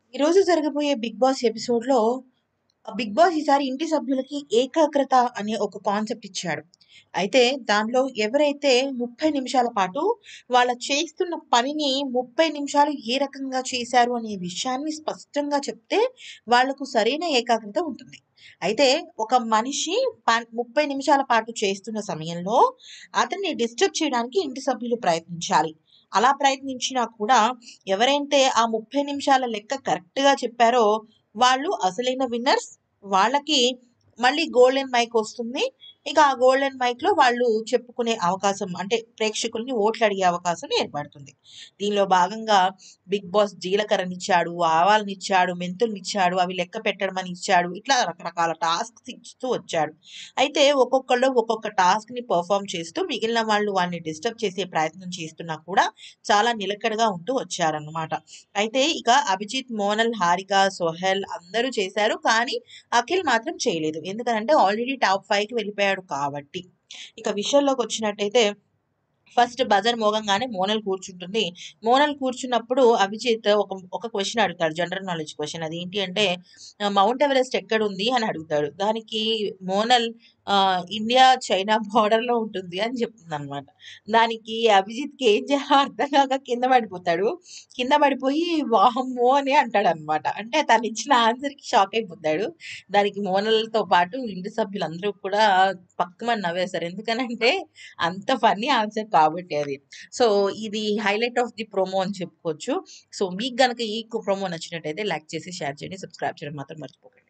ఈరోజు జరగబోయే 'big boss' ఎపిసోడ్‌లో ఆహ్, 'బిగ్ బాస్' ఈసారి ఇంటి సభ్యులకి ఏకాగ్రత అనే ఒక కాన్సెప్ట్ ఇచ్చాడు. అయితే దానిలో ఎవరైతే 30 నిమిషాల పాటు వాళ్ళ చేస్తున్న పనిని 30 నిమిషాలు ఏ రకంగా చేశారు అనే విషయాన్ని స్పష్టంగా చెప్తే వాళ్ళకు సరైన ఏకాగ్రత ఉంటుంది. అయితే ఒక మనిషి ప 30 నిమిషాల పాటు చేస్తున్న సమయంలో అతన్ని డిస్టర్బ్ చేయడానికి ఇంటి సభ్యులు ప్రయత్నించాలి. అలా ప్రయత్నించినా కూడా ఎవరైతే ఆ 30 నిమిషాల లెక్క కరెక్ట్‌గా చెప్పారో వాళ్ళు అసలైన విన్నర్స్. వాళ్ళకి మళ్ళీ గోల్డెన్ మైక్ వస్తుంది. ఇక ఆ గోల్డెన్ మైక్‌లో వాళ్ళు చెప్పుకునే అవకాశం అంటే ప్రేక్షకుల్ని ఓట్లు అడిగే అవకాశం ఏర్పడుతుంది. దీనిలో భాగంగా 'బిగ్ బాస్' జీలకర్రనిచ్చాడు, ఆవాలనిచ్చాడు, మెంతుల్నిచ్చాడు, అవి లెక్క పెట్టడమని ఇచ్చాడు. ఇట్లా రకరకాల టాస్క్స్ ఇస్తూ వచ్చాడు. అయితే ఒక్కొక్కళ్ళు ఒక్కొక్క టాస్క్‌ని పెర్ఫార్మ్ చేస్తూ మిగిలిన వాళ్ళు వాడిని డిస్టర్బ్ చేసే ప్రయత్నం చేస్తున్నా కూడా చాలా నిలకడగా ఉంటూ వచ్చారన్నమాట. అయితే ఇక అభిజిత్, మోనల్, హారిక, సోహెల్ అందరూ చేశారు. కానీ అఖిల్ మాత్రం చేయలేదు. ఎందుకనంటే ఆల్రెడీ టాప్ 5కి వెళ్ళిపోయాడు కాబట్టి. ఇక విషయంలోకొచ్చినట్టయితే ఫస్ట్ బజర్ మోగంగానే మోనల్ కూర్చుంటుంది. మోనల్ కూర్చున్నప్పుడు అభిజిత్ ఒక ఒక క్వెషన్ అడుగుతాడు. General knowledge question. అదేంటి అంటే ఆహ్, మౌంట్ ఎవరెస్ట్ ఎక్కడుంది అని అడుగుతాడు. దానికి మోనల్ ఆహ్, ఇండియా, చైనా బోర్డర్‌లో ఉంటుంది అని చెప్తుందన్నమాట. దానికి అభిజిత్‌కి ఏం చేయాలో అర్థం కాక కింద పడిపోతాడు. కింద పడిపోయి వామ్మో! అని అంటాడన్నమాట. అంటే తనిచ్చిన ఆన్సర్‌కి షాక్ అయిపోతాడు. దానికి మోనల్‌తో పాటు ఇంటి సభ్యులందరూ కూడా పక్కుమని నవ్వేశారు. ఎందుకనంటే అంత ఫన్నీ ఆన్సర్ కాబట్టి అది. సో, ఇది హైలైట్ ఆఫ్ ది ప్రోమో అని చెప్పుకోవచ్చు. సో, మీకు గనక ఈ కు ప్రోమో నచ్చినట్టయితే లైక్ చేసి, షేర్ చేయండి. సబ్స్క్రైబ్ చేయడం మాత్రం మర్చిపోకండి.